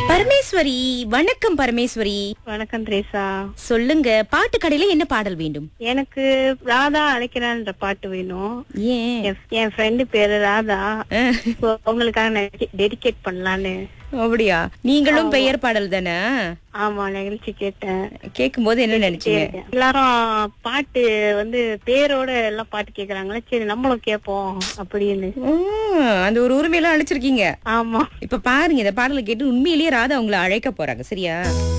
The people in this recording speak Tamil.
பரமேஸ்வரி வணக்கம் பரமேஸ்வரி வணக்கம் திரேசா சொல்லுங்க பாட்டு கடையில என்ன பாடல் வேண்டும் எனக்கு ராதா அழைக்கிறான்ற பாட்டு வேணும் ஏன் என்- என் ஃப்ரெண்டு பேரு ராதா அஹ், So, அவங்களுக்காக நான் டெடிகேட் பண்ணலான்னு அப்படியா நீங்களும் பெயர் பாடல் தானே ஆமா நிகழ்ச்சி கேட்டேன் கேட்கும் போது என்ன நினைச்சீங்க எல்லாரும் பாட்டு வந்து பேரோட எல்லாம் பாட்டு கேக்குறாங்களே சரி நம்மளும் கேட்போம் அப்படின்னு உம், அந்த ஒரு உரிமையெல்லாம் அழைச்சிருக்கீங்க ஆமா இப்ப பாருங்க இந்த பாடலை கேட்டு உண்மையிலேயே ராதா உங்களை அழைக்க போறாங்க சரியா